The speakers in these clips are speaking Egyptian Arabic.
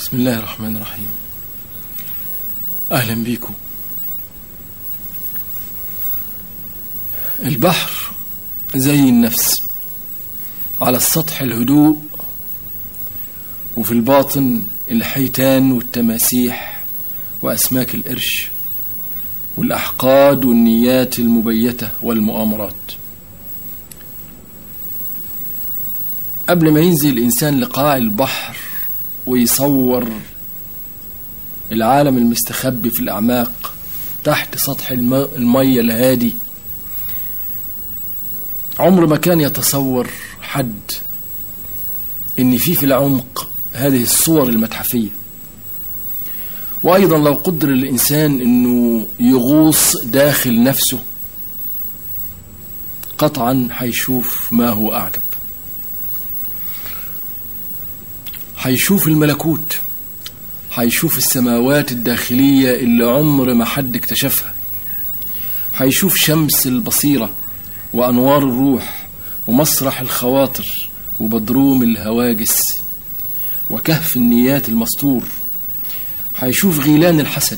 بسم الله الرحمن الرحيم أهلا بيكم البحر زي النفس على السطح الهدوء وفي الباطن الحيتان والتماسيح وأسماك القرش والأحقاد والنيات المبيتة والمؤامرات قبل ما ينزل الإنسان لقاع البحر ويصور العالم المستخبي في الأعماق تحت سطح الم- المية الهادي عمر ما كان يتصور حد إن في في العمق هذه الصور المتحفية وأيضا لو قدر الإنسان إنه يغوص داخل نفسه قطعا هيشوف ما هو أعجب هيشوف الملكوت هيشوف السماوات الداخلية اللي عمر ما حد اكتشفها هيشوف شمس البصيرة وأنوار الروح ومسرح الخواطر وبدروم الهواجس وكهف النيات المستور هيشوف غيلان الحسد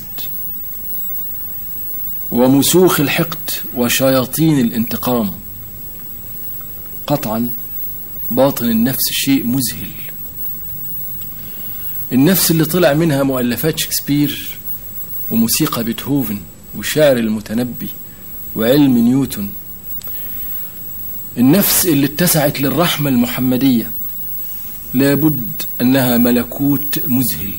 ومسوخ الحقد وشياطين الانتقام قطعا باطن النفس شيء مذهل النفس اللي طلع منها مؤلفات شكسبير وموسيقى بيتهوفن وشعر المتنبي وعلم نيوتن النفس اللي اتسعت للرحمة المحمدية لابد أنها ملكوت مذهل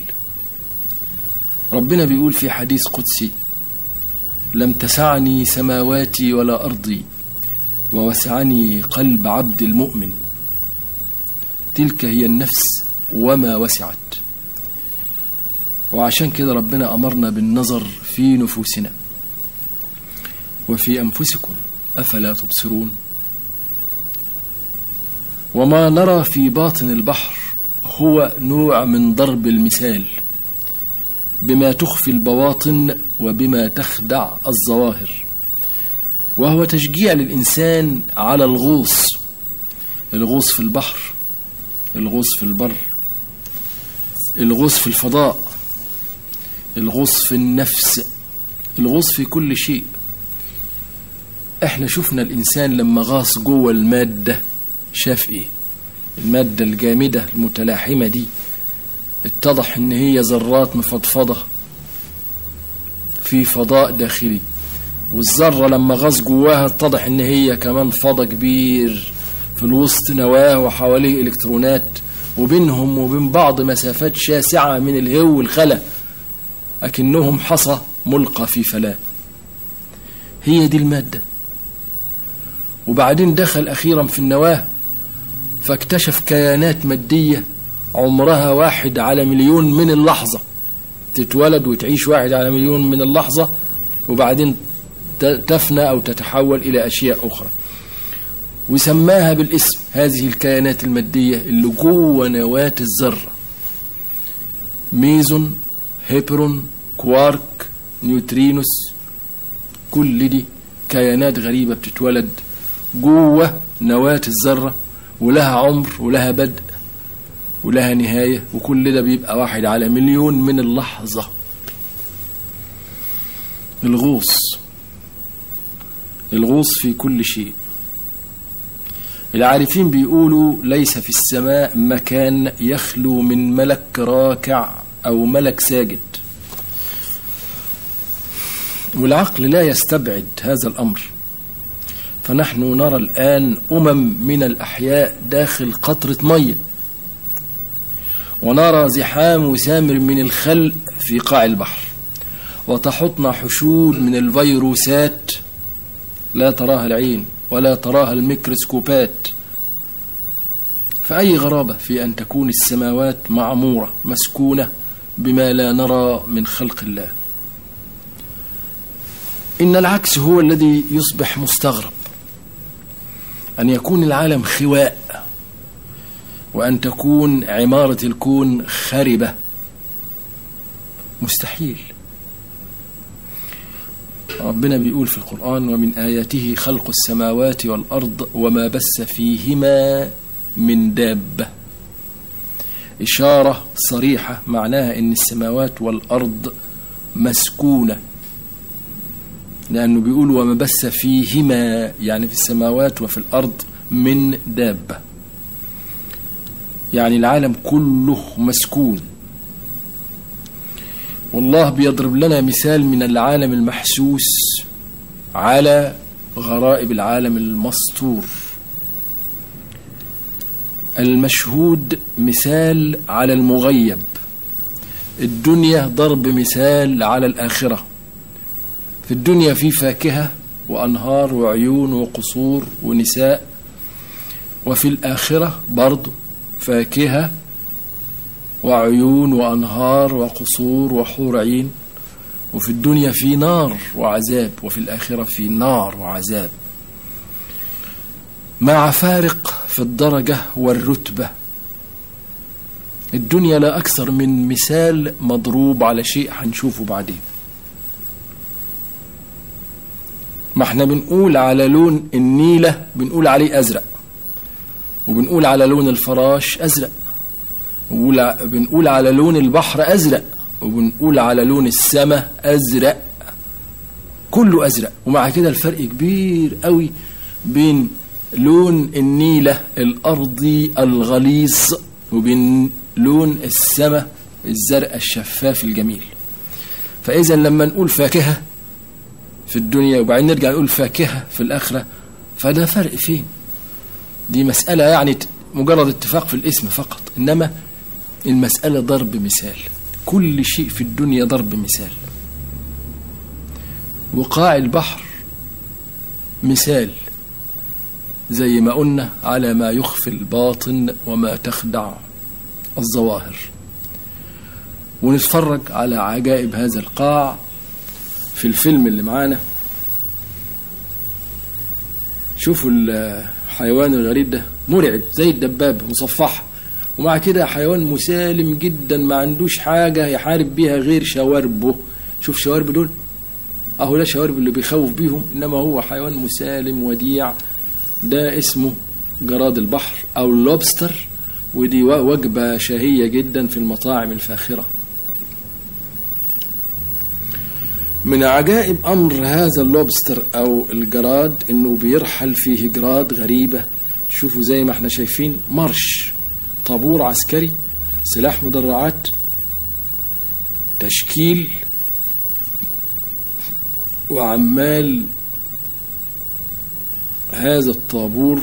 ربنا بيقول في حديث قدسي لم تسعني سماواتي ولا أرضي ووسعني قلب عبد المؤمن تلك هي النفس وما وسعت وعشان كده ربنا أمرنا بالنظر في نفوسنا وفي أنفسكم أفلا تبصرون وما نرى في باطن البحر هو نوع من ضرب المثال بما تخفي البواطن وبما تخدع الظواهر وهو تشجيع للإنسان على الغوص الغوص في البحر الغوص في البر الغوص في الفضاء الغوص في النفس الغوص في كل شيء احنا شفنا الانسان لما غاص جوه الماده شاف ايه الماده الجامده المتلاحمه دي اتضح ان هي ذرات مفضفضه في فضاء داخلي والذره لما غاص جواها اتضح ان هي كمان فضاء كبير في الوسط نواه وحواليه الكترونات وبينهم وبين بعض مسافات شاسعه من الهو والخلا أكنهم حصى ملقى في فلاة هي دي المادة وبعدين دخل أخيرا في النواة فاكتشف كيانات مادية عمرها واحد على مليون من اللحظة تتولد وتعيش واحد على مليون من اللحظة وبعدين ت- تفنى أو تتحول إلى أشياء أخرى وسماها بالاسم هذه الكيانات المادية اللي جوه نواة الذرة ميزون هيبرون كوارك نيوترينوس كل دي كيانات غريبة بتتولد جوه نواة الذرة ولها عمر ولها بدء ولها نهاية وكل ده بيبقى واحد على مليون من اللحظة الغوص الغوص في كل شيء العارفين بيقولوا ليس في السماء مكان يخلو من ملك راكع أو ملك ساجد والعقل لا يستبعد هذا الأمر فنحن نرى الآن أمم من الأحياء داخل قطرة مية ونرى زحام وسامر من الخلق في قاع البحر وتحطنا حشود من الفيروسات لا تراها العين ولا تراها الميكروسكوبات فأي غرابة في أن تكون السماوات معمورة مسكونة بما لا نرى من خلق الله إن العكس هو الذي يصبح مستغرب أن يكون العالم خواء وأن تكون عمارة الكون خربة مستحيل ربنا بيقول في القرآن ومن آياته خلق السماوات والأرض وما بث فيهما من دابة إشارة صريحة معناها إن السماوات والأرض مسكونة لأنه بيقول وما بث فيهما يعني في السماوات وفي الأرض من دابة يعني العالم كله مسكون والله بيضرب لنا مثال من العالم المحسوس على غرائب العالم المسطور المشهود مثال على المغيب الدنيا ضرب مثال على الآخرة في الدنيا في فاكهة وأنهار وعيون وقصور ونساء وفي الآخرة برضو فاكهة وعيون وأنهار وقصور وحور عين وفي الدنيا في نار وعذاب وفي الآخرة في نار وعذاب مع فارق في الدرجة والرتبة الدنيا لا أكثر من مثال مضروب على شيء هنشوفه بعدين ما احنا بنقول على لون النيلة بنقول عليه أزرق وبنقول على لون الفراش أزرق بنقول على لون البحر أزرق وبنقول على لون السماء أزرق كله أزرق ومع كده الفرق كبير قوي بين لون النيلة الأرضي الغليظ وبين لون السماء الزرق الشفاف الجميل فإذا لما نقول فاكهة في الدنيا وبعدين نرجع نقول فاكهة في الآخرة فده فرق فين دي مسألة يعني مجرد اتفاق في الاسم فقط إنما المسألة ضرب مثال كل شيء في الدنيا ضرب مثال وقاع البحر مثال زي ما قلنا على ما يخفي الباطن وما تخدع الظواهر ونتفرج على عجائب هذا القاع في الفيلم اللي معانا شوفوا الحيوان الغريب ده مرعب زي الدبابة مصفحة ومع كده حيوان مسالم جدا ما عندوش حاجة يحارب بيها غير شواربه شوف شوارب دول اهو ده شوارب اللي بيخوف بيهم انما هو حيوان مسالم وديع ده اسمه جراد البحر او اللوبستر ودي وجبة شهية جدا في المطاعم الفاخرة من عجائب أمر هذا اللوبستر أو الجراد إنه بيرحل في هجرات غريبة شوفوا زي ما احنا شايفين مرش طابور عسكري سلاح مدرعات تشكيل وعمال هذا الطابور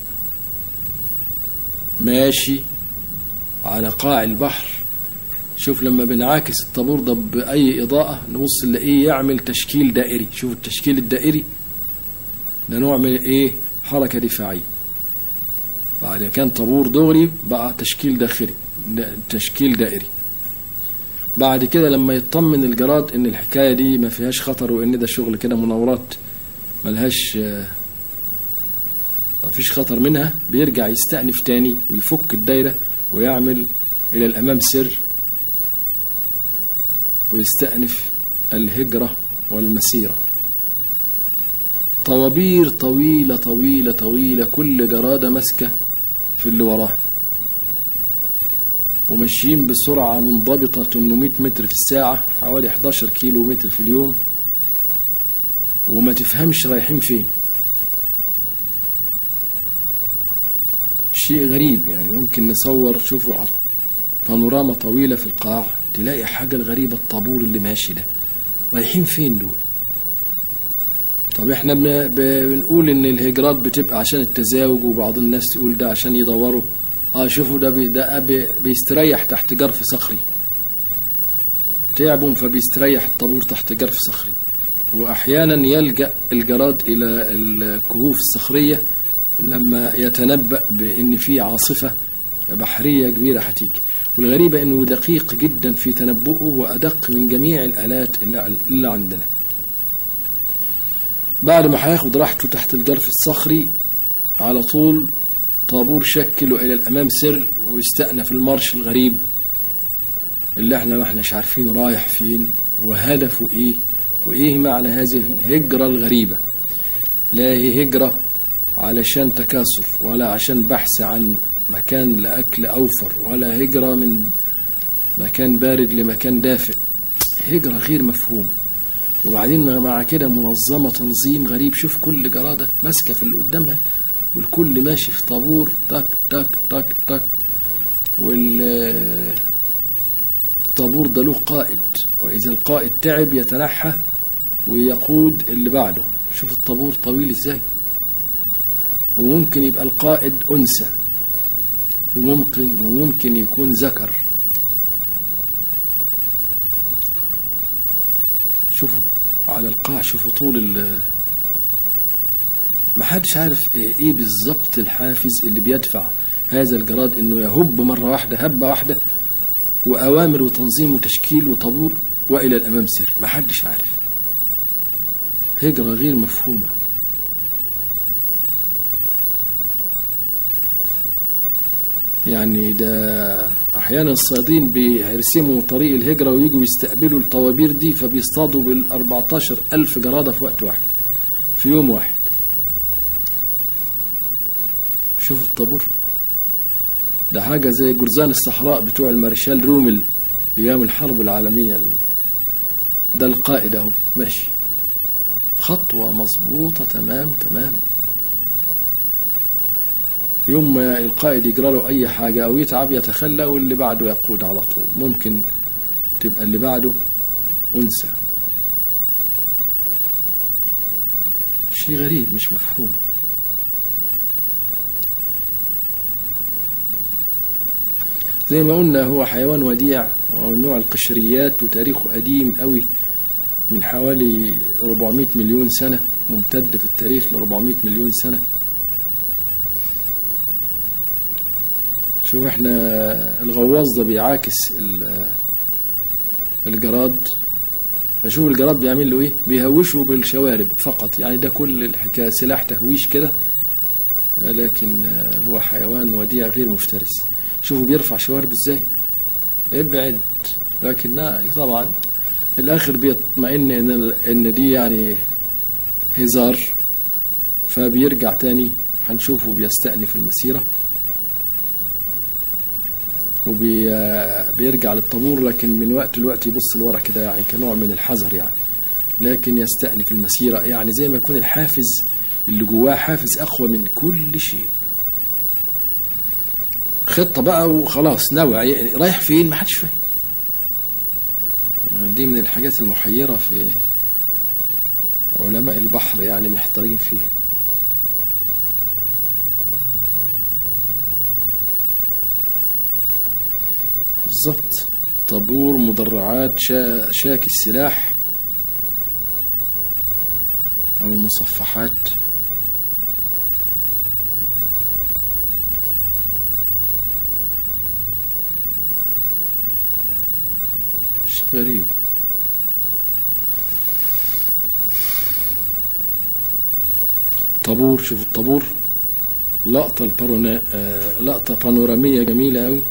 ماشي على قاع البحر شوف لما بنعاكس الطابور ده بأي إضاءة نبص نلاقيه يعمل تشكيل دائري شوف التشكيل الدائري ده نوع من إيه حركة دفاعية بعد ما كان طابور دغري بقى تشكيل داخلي تشكيل دائري بعد كده لما يطمن الجراد ان الحكايه دي ما فيهاش خطر وان ده شغل كده مناورات ملهاش ما فيش خطر منها بيرجع يستأنف تاني ويفك الدايرة ويعمل إلى الأمام سر ويستأنف الهجرة والمسيرة طوابير طويلة طويلة طويلة كل جرادة ماسكة في اللي وراه وماشيين بسرعة منضبطة 800 متر في الساعة حوالي 11 كيلو متر في اليوم وما تفهمش رايحين فين شيء غريب يعني ممكن نصور شوفوا بانوراما طويلة في القاع تلاقي حاجة الغريبة الطابور اللي ماشي ده رايحين فين دول طب احنا بنقول ان الهجرات بتبقى عشان التزاوج وبعض الناس تقول ده عشان يدوروا اه شوفوا ده بي ده بي بيستريح تحت جرف صخري تعبهم فبيستريح الطابور تحت جرف صخري واحيانا يلجا الجراد الى الكهوف الصخريه لما يتنبأ بأن في عاصفة بحرية كبيرة هتيجي والغريبة أنه دقيق جدا في تنبؤه وأدق من جميع الآلات اللي عندنا بعد ما هياخد راحته تحت الجرف الصخري على طول طابور شكله إلى الأمام سر ويستأنف المارش الغريب اللي احنا ما احناش عارفين رايح فين وهدفه ايه وايه معنى هذه الهجرة الغريبة لا هي هجرة علشان تكاثر ولا عشان بحث عن مكان لأكل أوفر ولا هجرة من مكان بارد لمكان دافئ هجرة غير مفهومة وبعدين مع كده منظمة تنظيم غريب شوف كل جرادة ماسكة في اللي قدامها والكل ماشي في طابور تك تك تك تك وال الطابور ده له قائد وإذا القائد تعب يتنحى ويقود اللي بعده شوف الطابور طويل ازاي وممكن يبقى القائد أنثى وممكن وممكن يكون ذكر شوفوا على القاع شوفوا طول ال ما حدش عارف ايه بالظبط الحافز اللي بيدفع هذا الجراد انه يهب مره واحده هبه واحده واوامر وتنظيم وتشكيل وطابور والى الامام سر ما حدش عارف هجره غير مفهومه يعني ده احيانا الصيادين بيرسموا طريق الهجره ويجوا يستقبلوا الطوابير دي فبيصطادوا بال 14 الف جراده في وقت واحد في يوم واحد شوف الطابور ده حاجه زي جرزان الصحراء بتوع المارشال رومل ايام الحرب العالميه ده القائد اهو ماشي خطوه مظبوطه تمام تمام يوم ما القائد يجرى له أي حاجة أو يتعب يتخلى واللي بعده يقود على طول ممكن تبقى اللي بعده أنثى شيء غريب مش مفهوم زي ما قلنا هو حيوان وديع ومن نوع القشريات وتاريخه قديم قوي من حوالي 400 مليون سنة ممتد في التاريخ ل 400 مليون سنة شوف احنا الغواص ده بيعاكس الجراد فشوف الجراد بيعمل له ايه بيهوشه بالشوارب فقط يعني ده كل الحكايه سلاح تهويش كده لكن هو حيوان وديع غير مفترس شوفوا بيرفع شواربه ازاي ابعد لكن طبعا الاخر بيطمئن ان ان دي يعني هزار فبيرجع تاني هنشوفه بيستأنف المسيره وبيرجع للطابور لكن من وقت لوقت يبص لورا كده يعني كنوع من الحذر يعني لكن يستأنف المسيرة يعني زي ما يكون الحافز اللي جواه حافز أقوى من كل شيء خطة بقى وخلاص نوع يعني رايح فين ما حدش فاهم دي من الحاجات المحيرة في علماء البحر يعني محتارين فيه بالظبط طابور مدرعات شا شاك السلاح أو مصفحات شيء غريب طابور شوف الطابور لقطة البارونا آه لقطة بانورامية جميلة أوي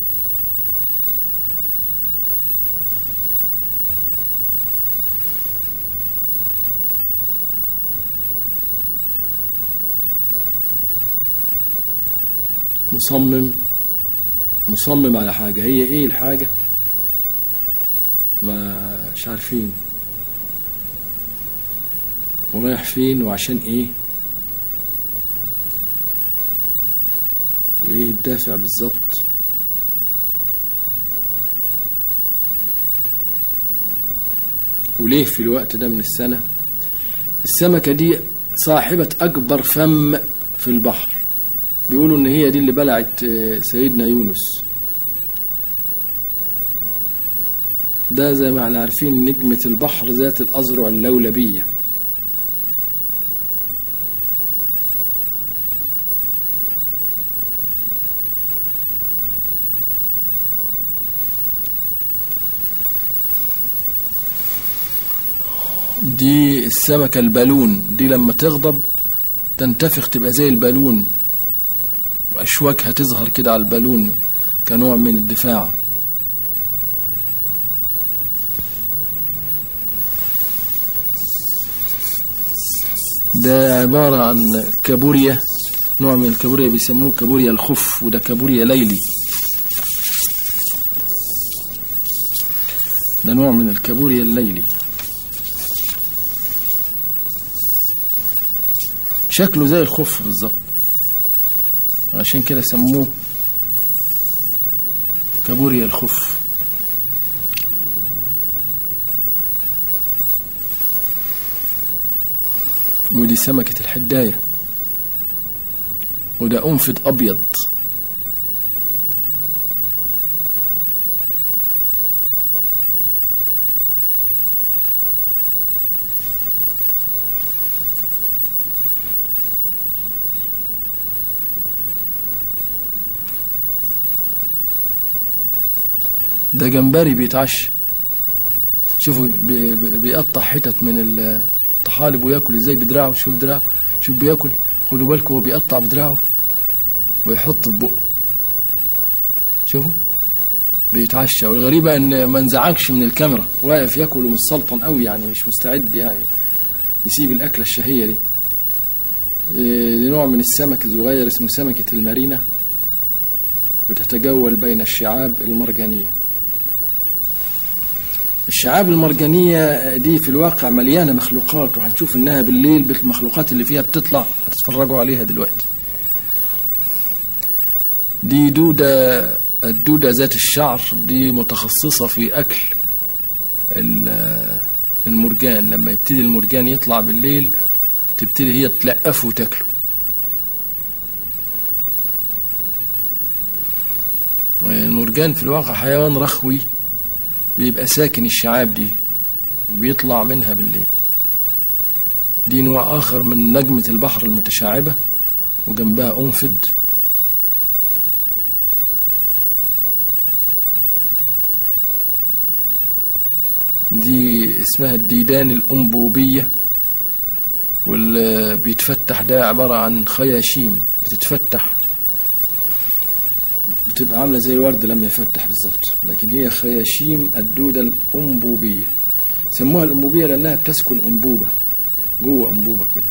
مصمم مصمم على حاجة هي ايه الحاجة ما مش عارفين ورايح فين وعشان ايه وايه الدافع بالظبط وليه في الوقت ده من السنة السمكة دي صاحبة أكبر فم في البحر بيقولوا ان هي دي اللي بلعت سيدنا يونس ده زي ما احنا عارفين نجمة البحر ذات الأذرع اللولبية دي السمكة البالون دي لما تغضب تنتفخ تبقى زي البالون وأشواكها تظهر كده على البالون كنوع من الدفاع ده عبارة عن كابوريا نوع من الكابوريا بيسموه كابوريا الخف وده كابوريا ليلي ده نوع من الكابوريا الليلي شكله زي الخف بالظبط عشان كده سموه كابوريا الخف ودي سمكة الحداية وده أنفد أبيض ده جمبري بيتعشى شوفوا بي- بي- بيقطع حتت من الطحالب وياكل ازاي بدراعه شوف دراعه شوف بياكل خدوا بالكم هو بيقطع بدراعه ويحط في بقه شوفوا بيتعشى والغريبة ان ما انزعجش من الكاميرا واقف ياكل ومتسلطن قوي يعني مش مستعد يعني يسيب الأكلة الشهية دي إيه، دي نوع من السمك الصغير اسمه سمكة المارينا بتتجول بين الشعاب المرجانية الشعاب المرجانية دي في الواقع مليانة مخلوقات وهنشوف انها بالليل بالمخلوقات اللي فيها بتطلع هتتفرجوا عليها دلوقتي دي دودة الدودة ذات الشعر دي متخصصة في أكل ال- المرجان لما يبتدي المرجان يطلع بالليل تبتدي هي تلقفه وتاكله المرجان في الواقع حيوان رخوي بيبقى ساكن الشعاب دي وبيطلع منها بالليل دي نوع آخر من نجمة البحر المتشعبة وجنبها أنفد دي اسمها الديدان الأنبوبية واللي بيتفتح ده عبارة عن خياشيم بتتفتح بتبقى عاملة زي الورد لما يفتح بالظبط لكن هي خياشيم الدودة الأنبوبية سموها الأنبوبية لأنها بتسكن أنبوبة جوه أنبوبة كده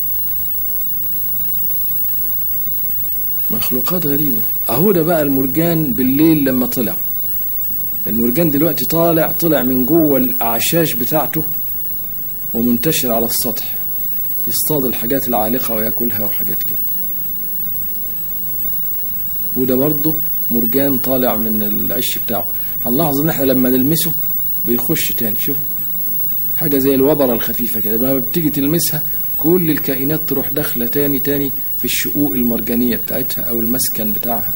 مخلوقات غريبة أهو ده بقى المرجان بالليل لما طلع المرجان دلوقتي طالع طلع من جوه الأعشاش بتاعته ومنتشر على السطح يصطاد الحاجات العالقة وياكلها وحاجات كده وده برضه مرجان طالع من العش بتاعه هنلاحظ ان احنا لما نلمسه بيخش تاني شوفوا حاجة زي الوبرة الخفيفة كده لما بتيجي تلمسها كل الكائنات تروح داخلة تاني تاني في الشقوق المرجانية بتاعتها أو المسكن بتاعها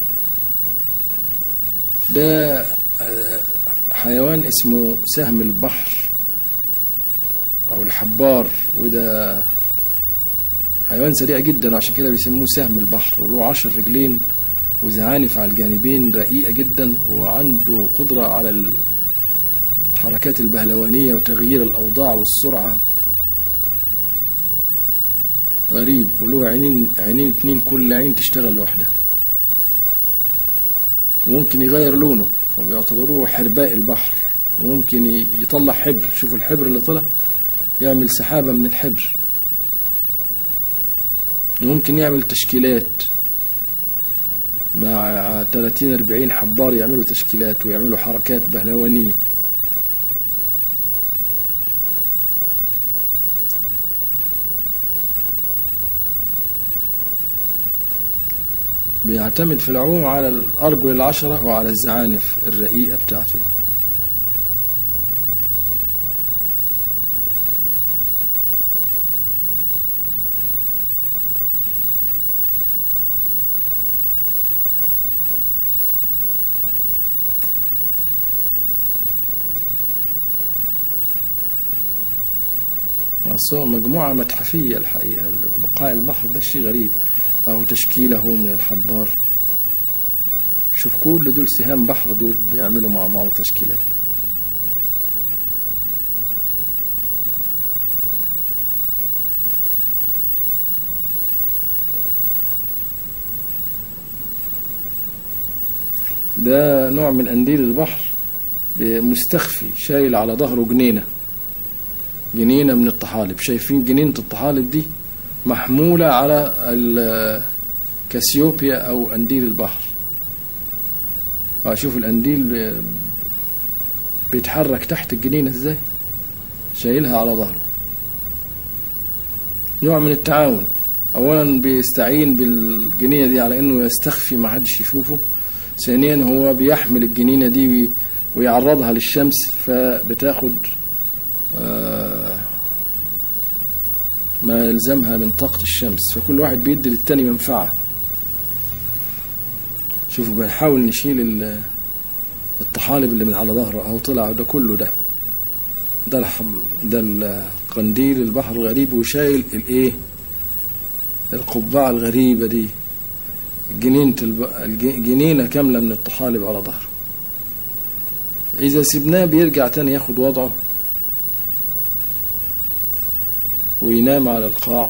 ده آه، حيوان اسمه سهم البحر أو الحبار وده حيوان سريع جدا عشان كده بيسموه سهم البحر وله عشر رجلين وزعانف على الجانبين رقيقة جدا وعنده قدرة على الحركات البهلوانية وتغيير الأوضاع والسرعة غريب وله عينين عينين اتنين كل عين تشتغل لوحدها وممكن يغير لونه فبيعتبروه حرباء البحر وممكن ي- يطلع حبر شوفوا الحبر اللي طلع يعمل سحابة من الحبر ممكن يعمل تشكيلات مع 30 40 حبار يعملوا تشكيلات ويعملوا حركات بهلوانية بيعتمد في العموم على الأرجل العشرة وعلى الزعانف الرقيقة بتاعته دي. بس هو مجموعة متحفية الحقيقة بقاع البحر ده شيء غريب أو تشكيله من الحبار شوف كل دول سهام بحر دول بيعملوا مع بعض تشكيلات ده نوع من قنديل البحر مستخفي شايل على ظهره جنينه جنينة من الطحالب شايفين جنينة الطحالب دي محمولة على ال- كاسيوبيا أو أنديل البحر أشوف الأنديل بيتحرك تحت الجنينة إزاي شايلها على ظهره نوع من التعاون أولا بيستعين بالجنينة دي على إنه يستخفي ما حدش يشوفه ثانيا هو بيحمل الجنينة دي ويعرضها للشمس فبتاخد آه ما يلزمها من طاقة الشمس فكل واحد بيدي للتاني منفعة شوفوا بنحاول نشيل الطحالب اللي من على ظهره اهو طلع ده كله ده ده الحم ده القنديل البحر الغريب وشايل الايه القبعة الغريبة دي جنينة الب... جنينة كاملة من الطحالب على ظهره إذا سبناه بيرجع تاني ياخد وضعه وينام على القاع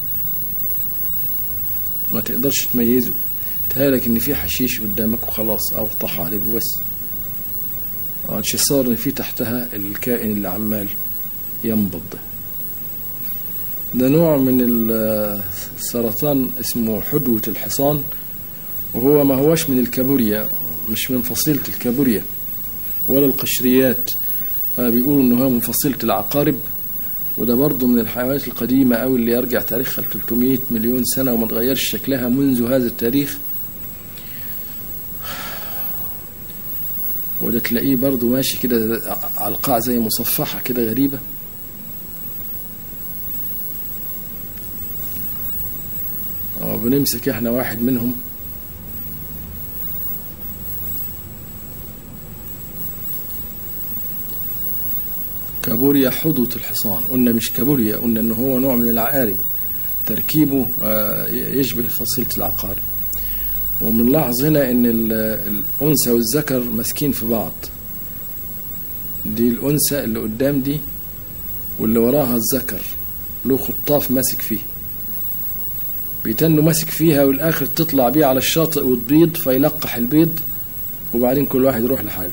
ما تقدرش تميزه تهالك ان في حشيش قدامك وخلاص او طحالب بس عادش صار ان في تحتها الكائن اللي عمال ينبض ده ده نوع من السرطان اسمه حدوة الحصان وهو ما هوش من الكابوريا مش من فصيلة الكابوريا ولا القشريات بيقولوا انه هو من فصيلة العقارب وده برضه من الحيوانات القديمة أوي اللي يرجع تاريخها ل 300 مليون سنة وما تغيرش شكلها منذ هذا التاريخ وده تلاقيه برضه ماشي كده على القاع زي مصفحة كده غريبة بنمسك احنا واحد منهم كابوريا حدوة الحصان قلنا مش كابوريا قلنا ان هو نوع من العقارب تركيبه يشبه فصيلة العقارب وبنلاحظ هنا ان الانثى والذكر ماسكين في بعض دي الانثى اللي قدام دي واللي وراها الذكر له خطاف ماسك فيه بيتنوا ماسك فيها والاخر تطلع بيه على الشاطئ وتبيض فيلقح البيض وبعدين كل واحد يروح لحاله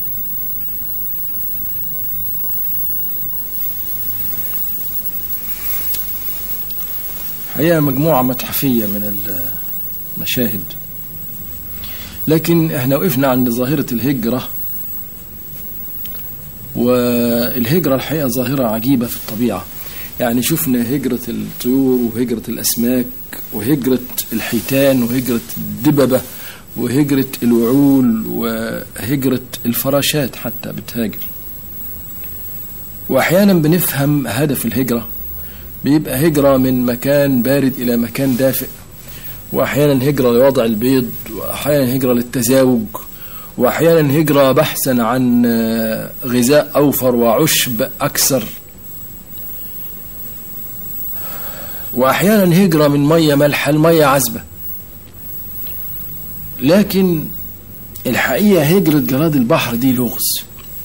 هي مجموعة متحفية من المشاهد لكن احنا وقفنا عند ظاهرة الهجرة والهجرة الحقيقة ظاهرة عجيبة في الطبيعة يعني شفنا هجرة الطيور وهجرة الأسماك وهجرة الحيتان وهجرة الدببة وهجرة الوعول وهجرة الفراشات حتى بتهاجر وأحيانا بنفهم هدف الهجرة بيبقى هجرة من مكان بارد إلى مكان دافئ وأحيانا هجرة لوضع البيض وأحيانا هجرة للتزاوج وأحيانا هجرة بحثا عن غذاء أوفر وعشب أكثر وأحيانا هجرة من مية مالحة لمية عذبة لكن الحقيقة هجرة جراد البحر دي لغز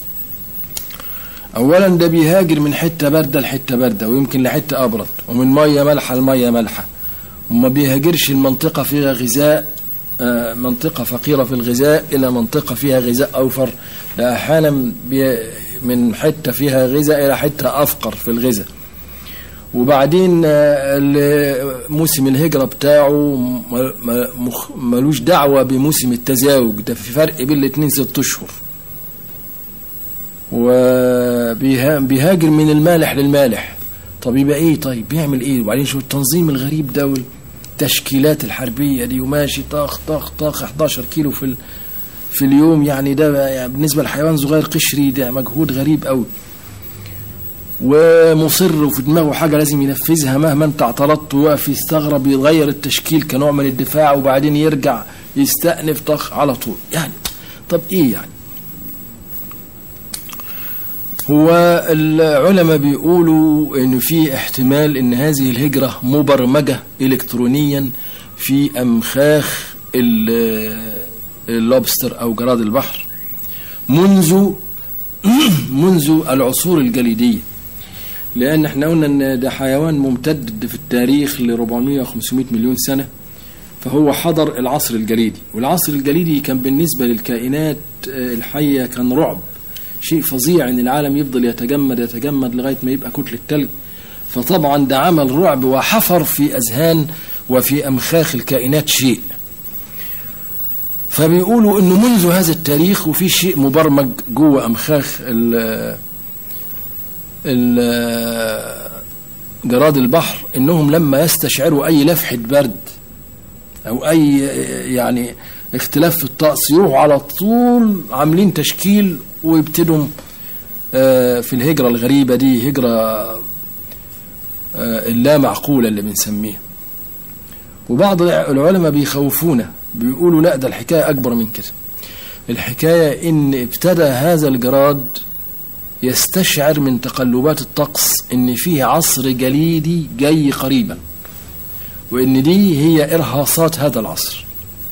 اولا ده بيهاجر من حته بارده لحته بارده ويمكن لحته ابرد ومن ميه مالحه لميه مالحه وما بيهاجرش المنطقه فيها غذاء منطقة فقيرة في الغذاء إلى منطقة فيها غذاء أوفر أحيانا من حتة فيها غذاء إلى حتة أفقر في الغذاء وبعدين موسم الهجرة بتاعه ملوش دعوة بموسم التزاوج ده في فرق بين الاتنين ست أشهر وبيهاجر من المالح للمالح طب يبقى ايه طيب بيعمل ايه وبعدين شو التنظيم الغريب ده والتشكيلات الحربيه دي وماشي طاخ طاخ طاخ 11 كيلو في في اليوم يعني ده يعني بالنسبه لحيوان صغير قشري ده مجهود غريب قوي ومصر وفي دماغه حاجه لازم ينفذها مهما انت اعترضت وواقف يستغرب يغير التشكيل كنوع من الدفاع وبعدين يرجع يستأنف طخ على طول يعني طب ايه يعني هو العلماء بيقولوا ان في احتمال ان هذه الهجرة مبرمجة الكترونيا في امخاخ اللوبستر او جراد البحر منذ منذ العصور الجليدية لان احنا قلنا ان ده حيوان ممتد في التاريخ ل 400 500 مليون سنة فهو حضر العصر الجليدي والعصر الجليدي كان بالنسبة للكائنات الحية كان رعب شيء فظيع ان العالم يفضل يتجمد يتجمد لغايه ما يبقى كتله تلج فطبعا ده عمل رعب وحفر في اذهان وفي أمخاخ الكائنات شيء فبيقولوا انه منذ هذا التاريخ وفي شيء مبرمج جوه امخاخ ال ال جراد البحر انهم لما يستشعروا اي لفحه برد او اي يعني اختلاف في الطقس يروحوا على طول عاملين تشكيل ويبتدوا آه، في الهجره الغريبه دي هجره آه، اللا معقوله اللي بنسميها وبعض العلماء بيخوفونا بيقولوا لا ده الحكايه اكبر من كده الحكايه ان ابتدى هذا الجراد يستشعر من تقلبات الطقس ان فيه عصر جليدي جاي قريبا وان دي هي ارهاصات هذا العصر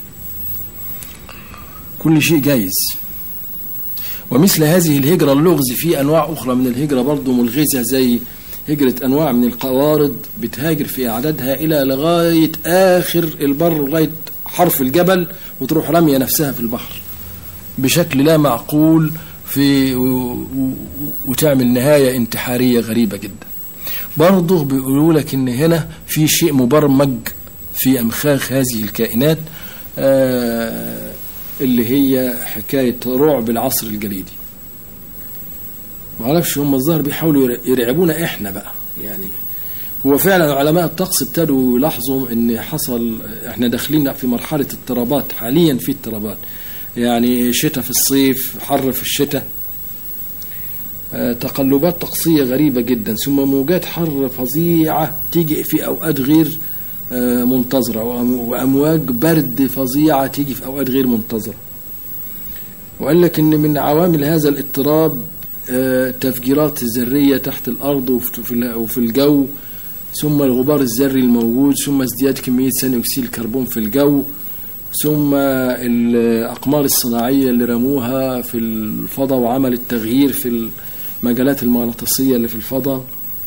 كل شيء جايز ومثل هذه الهجرة اللغز في أنواع أخرى من الهجرة برضو ملغزة زي هجرة أنواع من القوارض بتهاجر في أعدادها إلى لغاية آخر البر لغاية حرف الجبل وتروح رمية نفسها في البحر بشكل لا معقول في و- و- وتعمل نهاية انتحارية غريبة جدا برضه بيقولوا لك ان هنا في شيء مبرمج في امخاخ هذه الكائنات آه اللي هي حكاية رعب العصر الجليدي معرفش هم الظاهر بيحاولوا ير- يرعبونا احنا بقى يعني هو فعلا علماء الطقس ابتدوا يلاحظوا ان حصل احنا داخلين في مرحلة اضطرابات حاليا في اضطرابات يعني شتاء في الصيف حر في الشتاء آه، تقلبات طقسية غريبة جدا ثم موجات حر فظيعة تيجي في أوقات غير آه، منتظرة وأم- وأمواج برد فظيعة تيجي في أوقات غير منتظرة وقال لك إن من عوامل هذا الاضطراب آه، تفجيرات ذرية تحت الأرض وفي في ال- وفي الجو ثم الغبار الذري الموجود ثم ازدياد كمية ثاني أكسيد الكربون في الجو ثم الأقمار الصناعية اللي رموها في الفضاء وعملت تغيير في المجالات المغناطيسية اللي في الفضاء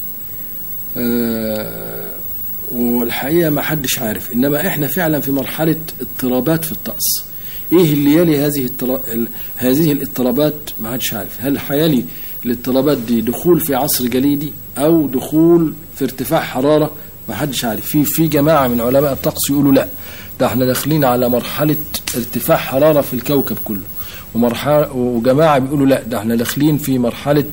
آه، والحقيقة ما حدش عارف إنما إحنا فعلا في مرحلة اضطرابات في الطقس إيه اللي يلي هذه الترا... ال- هذه الاضطرابات ما حدش عارف هل هيلي الاضطرابات دي دخول في عصر جليدي أو دخول في ارتفاع حرارة ما حدش عارف في في جماعة من علماء الطقس يقولوا لا ده احنا داخلين على مرحلة ارتفاع حرارة في الكوكب كله ومرحلة وجماعة بيقولوا لا ده احنا داخلين في مرحلة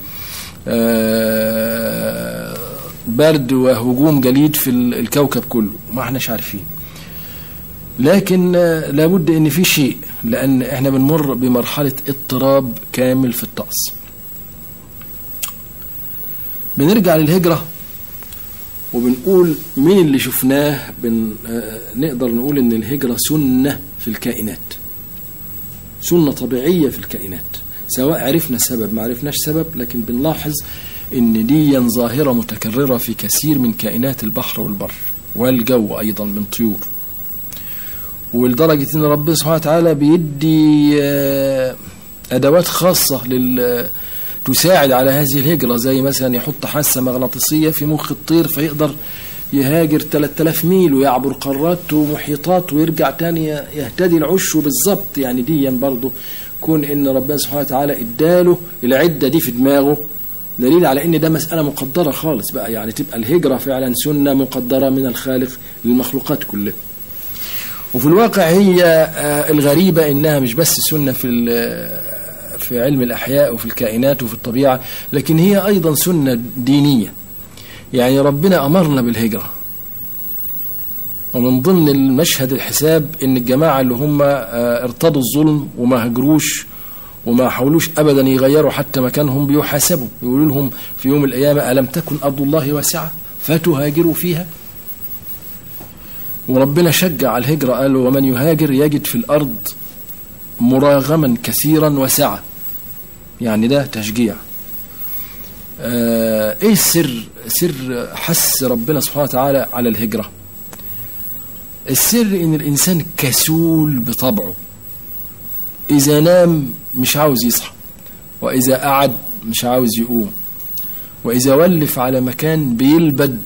آه، برد وهجوم جليد في ال- الكوكب كله وما احناش عارفين لكن آه، لابد ان في شيء لان احنا بنمر بمرحلة اضطراب كامل في الطقس بنرجع للهجرة وبنقول مين اللي شفناه بن آه، نقدر نقول ان الهجرة سنة في الكائنات سنة طبيعية في الكائنات سواء عرفنا السبب ما عرفناش سبب لكن بنلاحظ ان دي ظاهرة متكررة في كثير من كائنات البحر والبر والجو ايضا من طيور ولدرجة ان ربنا سبحانه وتعالى بيدي آه، ادوات خاصة لل تساعد على هذه الهجرة زي مثلا يحط حاسة مغناطيسية في مخ الطير فيقدر يهاجر 3000 ميل ويعبر قارات ومحيطات ويرجع تاني يهتدي العش بالظبط يعني دي برضه كون ان ربنا سبحانه وتعالى اداله العدة دي في دماغه دليل على ان ده مسألة مقدرة خالص بقى يعني تبقى الهجرة فعلا سنة مقدرة من الخالق للمخلوقات كلها وفي الواقع هي آه، الغريبة انها مش بس سنة في ال- في علم الأحياء وفي الكائنات وفي الطبيعة لكن هي أيضا سنة دينية يعني ربنا أمرنا بالهجرة ومن ضمن المشهد الحساب ان الجماعة اللي هم آه، ارتضوا الظلم وما هجروش وما حاولوش ابدا يغيروا حتى مكانهم بيحاسبوا يقولوا لهم في يوم القيامة ألم تكن أرض الله واسعة فتهاجروا فيها وربنا شجع على الهجرة قال ومن يهاجر يجد في الأرض مراغما كثيرا وسعة يعني ده تشجيع آه ايه السر سر حس ربنا سبحانه وتعالى على الهجرة السر ان الانسان كسول بطبعه اذا نام مش عاوز يصحى واذا قعد مش عاوز يقوم واذا ولف على مكان بيلبد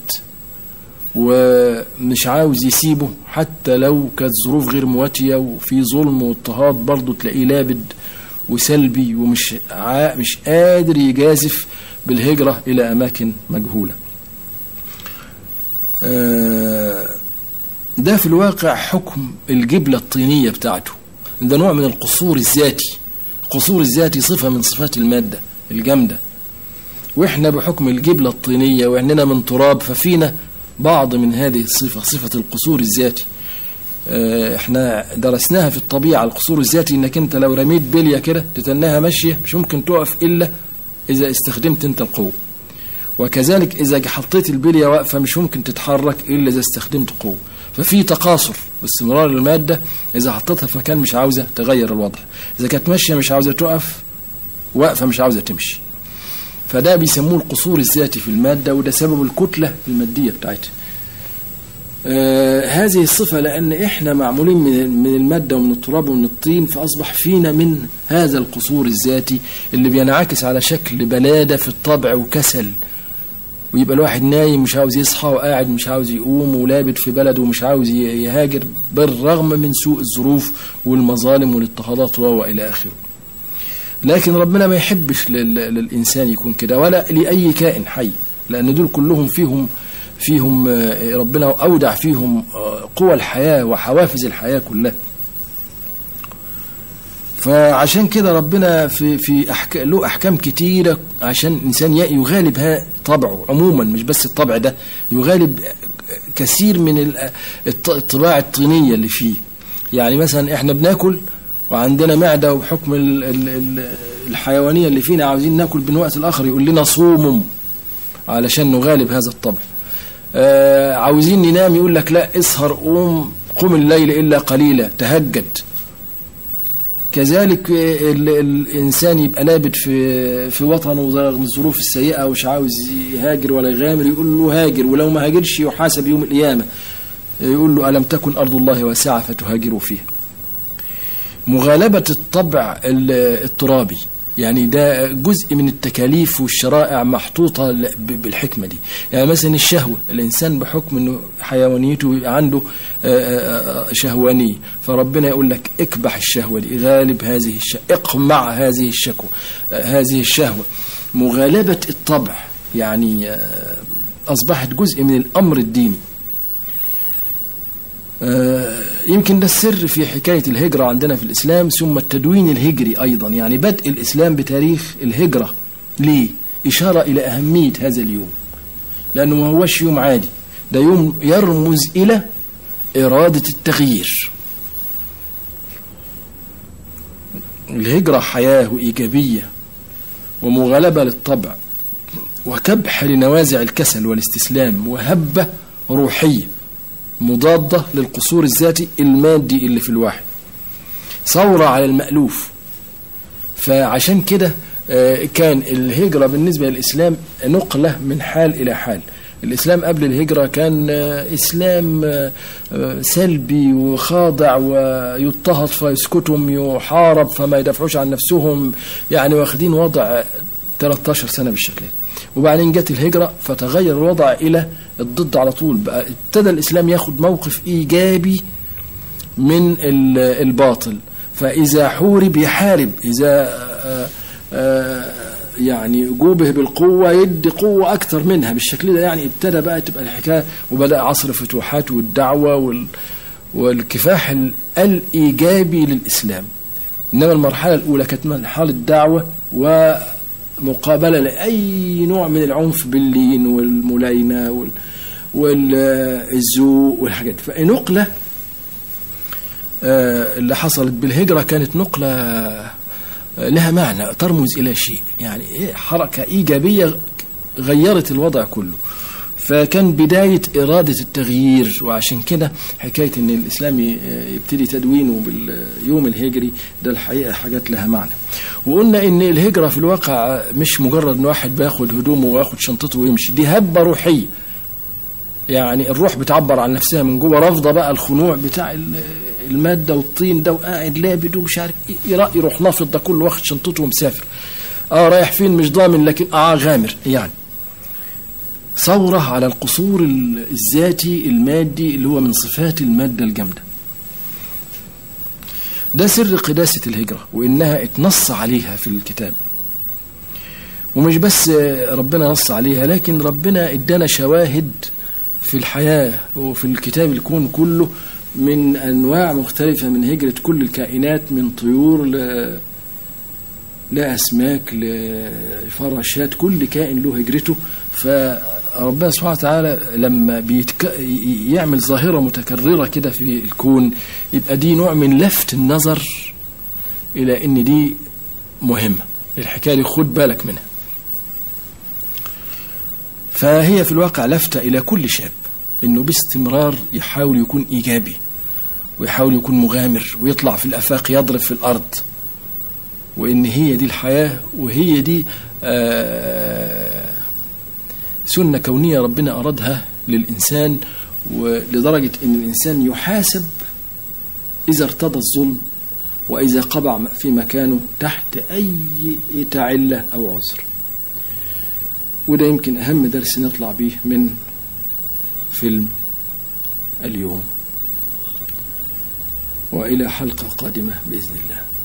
ومش عاوز يسيبه حتى لو كانت ظروف غير مواتية وفي ظلم واضطهاد برضه تلاقيه لابد وسلبي ومش عا مش قادر يجازف بالهجرة إلى أماكن مجهولة. آه، ده في الواقع حكم الجبلة الطينية بتاعته ده نوع من القصور الذاتي القصور الذاتي صفة من صفات المادة الجامدة واحنا بحكم الجبلة الطينية واننا من تراب ففينا بعض من هذه الصفة صفة القصور الذاتي اه احنا درسناها في الطبيعة القصور الذاتي انك انت لو رميت بلية كده تتناها ماشية مش ممكن تقف الا اذا استخدمت انت القوة وكذلك اذا حطيت البلية واقفة مش ممكن تتحرك الا اذا استخدمت قوة ففي تقاصر باستمرار المادة اذا حطيتها في مكان مش عاوزة تغير الوضع اذا كانت ماشية مش عاوزة تقف واقفة مش عاوزة تمشي فده بيسموه القصور الذاتي في المادة وده سبب الكتلة المادية بتاعتها آه هذه الصفة لأن إحنا معمولين من من المادة ومن التراب ومن الطين فأصبح فينا من هذا القصور الذاتي اللي بينعكس على شكل بلادة في الطبع وكسل ويبقى الواحد نايم مش عاوز يصحى وقاعد مش عاوز يقوم ولابد في بلده ومش عاوز يهاجر بالرغم من سوء الظروف والمظالم والاضطهادات وإلى آخره لكن ربنا ما يحبش للإنسان يكون كده ولا لأي كائن حي لأن دول كلهم فيهم فيهم ربنا أودع فيهم قوى الحياة وحوافز الحياة كلها فعشان كده ربنا في في أحك... له احكام كتيره عشان الانسان يغالب طبعه عموما مش بس الطبع ده يغالب كثير من الطباع الطينيه اللي فيه يعني مثلا احنا بناكل وعندنا معده وبحكم ال... ال... الحيوانيه اللي فينا عاوزين ناكل من وقت الاخر يقول لنا صوموا علشان نغالب هذا الطبع آه عاوزين ننام يقول لك لا اسهر قوم قم الليل الا قليلا تهجد كذلك الانسان يبقى لابد في في وطنه رغم الظروف السيئه ومش عاوز يهاجر ولا يغامر يقول له هاجر ولو ما هاجرش يحاسب يوم القيامه يقول له الم تكن ارض الله واسعه فتهاجروا فيها مغالبه الطبع الترابي يعني ده جزء من التكاليف والشرائع محطوطة بالحكمة دي يعني مثلا الشهوة الإنسان بحكم أنه حيوانيته عنده شهوانية فربنا يقول لك اكبح الشهوة دي غالب هذه الشهوة اقمع هذه الشكوى هذه الشهوة مغالبة الطبع يعني أصبحت جزء من الأمر الديني يمكن ده السر في حكاية الهجرة عندنا في الإسلام ثم التدوين الهجري أيضا يعني بدء الإسلام بتاريخ الهجرة ليه؟ إشارة إلى أهمية هذا اليوم لأنه ما هوش يوم عادي ده يوم يرمز إلى إرادة التغيير الهجرة حياة وإيجابية ومغالبة للطبع وكبح لنوازع الكسل والاستسلام وهبة روحيه مضادة للقصور الذاتي المادي اللي في الواحد ثورة على المألوف فعشان كده كان الهجرة بالنسبة للإسلام نقلة من حال إلى حال الإسلام قبل الهجرة كان إسلام سلبي وخاضع ويضطهد فيسكتهم يحارب فما يدافعوش عن نفسهم يعني واخدين وضع 13 سنة بالشكل ده وبعدين جت الهجرة فتغير الوضع إلى الضد على طول بقى ابتدى الإسلام ياخد موقف إيجابي من الباطل فإذا حورب يحارب إذا آآ آآ يعني جوبه بالقوة يدي قوة أكثر منها بالشكل ده يعني ابتدى بقى تبقى الحكاية وبدأ عصر الفتوحات والدعوة وال والكفاح الإيجابي للإسلام إنما المرحلة الأولى كانت مرحلة دعوة و مقابلة لأي نوع من العنف باللين والملاينة وال والذوق والحاجات فنقلة اللي حصلت بالهجرة كانت نقلة لها معنى ترمز إلى شيء يعني حركة إيجابية غيرت الوضع كله فكان بداية إرادة التغيير وعشان كده حكاية إن الإسلام يبتدي تدوينه باليوم الهجري ده الحقيقة حاجات لها معنى وقلنا إن الهجرة في الواقع مش مجرد إن واحد بياخد هدومه وياخد شنطته ويمشي دي هبة روحية يعني الروح بتعبر عن نفسها من جوه رافضة بقى الخنوع بتاع المادة والطين ده وقاعد لابد ومش عارف يروح نافض ده كله واخد شنطته ومسافر اه رايح فين مش ضامن لكن اه غامر يعني ثورة على القصور الذاتي المادي اللي هو من صفات المادة الجامدة ده سر قداسة الهجرة وإنها اتنص عليها في الكتاب ومش بس ربنا نص عليها لكن ربنا ادانا شواهد في الحياة وفي الكتاب الكون كله من أنواع مختلفة من هجرة كل الكائنات من طيور ل... لأسماك لفراشات كل كائن له هجرته فربنا سبحانه وتعالى لما بيتك... يعمل ظاهرة متكررة كده في الكون يبقى دي نوع من لفت النظر إلى إن دي مهمة الحكاية دي خد بالك منها فهي في الواقع لفتة إلى كل شاب إنه باستمرار يحاول يكون إيجابي ويحاول يكون مغامر ويطلع في الآفاق يضرب في الأرض وإن هي دي الحياة وهي دي آه سنة كونية ربنا أرادها للإنسان ولدرجة إن الإنسان يحاسب إذا ارتضى الظلم وإذا قبع في مكانه تحت أي تعلة أو عذر وده يمكن أهم درس نطلع بيه من فيلم اليوم وإلى حلقة قادمة بإذن الله